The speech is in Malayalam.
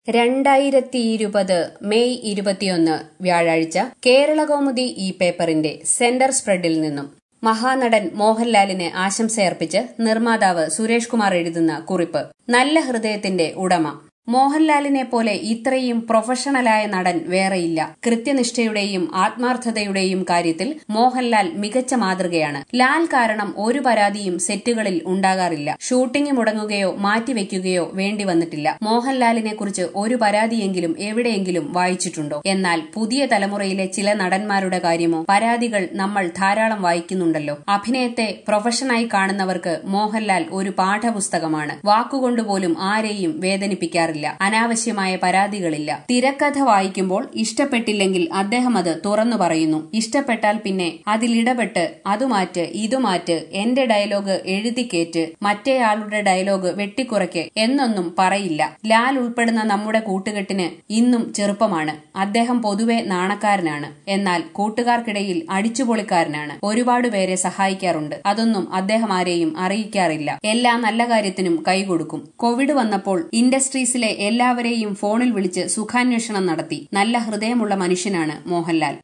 രണ്ടായിരത്തിയിരുപത് മെയ് ഇരുപത്തിയൊന്ന് വ്യാഴാഴ്ച കേരളകൗമുദി ഈ പേപ്പറിന്റെ സെന്റർ സ്പ്രെഡിൽ നിന്നും മഹാനടൻ മോഹൻലാലിന് ആശംസയർപ്പിച്ച് നിർമ്മാതാവ് സുരേഷ് കുമാർ എഴുതുന്ന കുറിപ്പ് നല്ല ഹൃദയത്തിന്റെ ഉടമ മോഹൻലാലിനെ പോലെ ഇത്രയും പ്രൊഫഷണലായ നടൻ വേറെയില്ല കൃത്യനിഷ്ഠയുടെയും ആത്മാർത്ഥതയുടെയും കാര്യത്തിൽ മോഹൻലാൽ മികച്ച മാതൃകയാണ് ലാൽ കാരണം ഒരു പരാതിയും സെറ്റുകളിൽ ഉണ്ടാകാറില്ല ഷൂട്ടിംഗ് മുടങ്ങുകയോ മാറ്റിവെക്കുകയോ വേണ്ടി വന്നിട്ടില്ല മോഹൻലാലിനെ കുറിച്ച് ഒരു പരാതിയെങ്കിലും എവിടെയെങ്കിലും വായിച്ചിട്ടുണ്ടോ എന്നാൽ പുതിയ തലമുറയിലെ ചില നടന്മാരുടെ കാര്യമോ പരാതികൾ നമ്മൾ ധാരാളം വായിക്കുന്നുണ്ടല്ലോ അഭിനയത്തെ പ്രൊഫഷനായി കാണുന്നവർക്ക് മോഹൻലാൽ ഒരു പാഠപുസ്തകമാണ് വാക്കുകൊണ്ടുപോലും ആരെയും വേദനിപ്പിക്കാറില്ല ചെയ്യാറില്ല അനാവശ്യമായ പരാതികളില്ല തിരക്കഥ വായിക്കുമ്പോൾ ഇഷ്ടപ്പെട്ടില്ലെങ്കിൽ അദ്ദേഹം അത് തുറന്നു പറയുന്നു ഇഷ്ടപ്പെട്ടാൽ പിന്നെ അതിലിടപെട്ട് അതുമാറ്റ് ഇതുമാറ്റ് എന്റെ ഡയലോഗ് എഴുതിക്കേറ്റ് മറ്റേയാളുടെ ഡയലോഗ് വെട്ടിക്കുറയ്ക്ക് എന്നൊന്നും പറയില്ല ലാൽ ഉൾപ്പെടുന്ന നമ്മുടെ കൂട്ടുകെട്ടിന് ഇന്നും ചെറുപ്പമാണ് അദ്ദേഹം പൊതുവെ നാണക്കാരനാണ് എന്നാൽ കൂട്ടുകാർക്കിടയിൽ അടിച്ചുപൊളിക്കാരനാണ് ഒരുപാട് പേരെ സഹായിക്കാറുണ്ട് അതൊന്നും അദ്ദേഹം ആരെയും അറിയിക്കാറില്ല എല്ലാ നല്ല കാര്യത്തിനും കൈകൊടുക്കും കോവിഡ് വന്നപ്പോൾ ഇൻഡസ്ട്രീസിൽ എല്ലാവരെയും ഫോണിൽ വിളിച്ച് സുഖാന്വേഷണം നടത്തി നല്ല ഹൃദയമുള്ള മനുഷ്യനാണ് മോഹൻലാൽ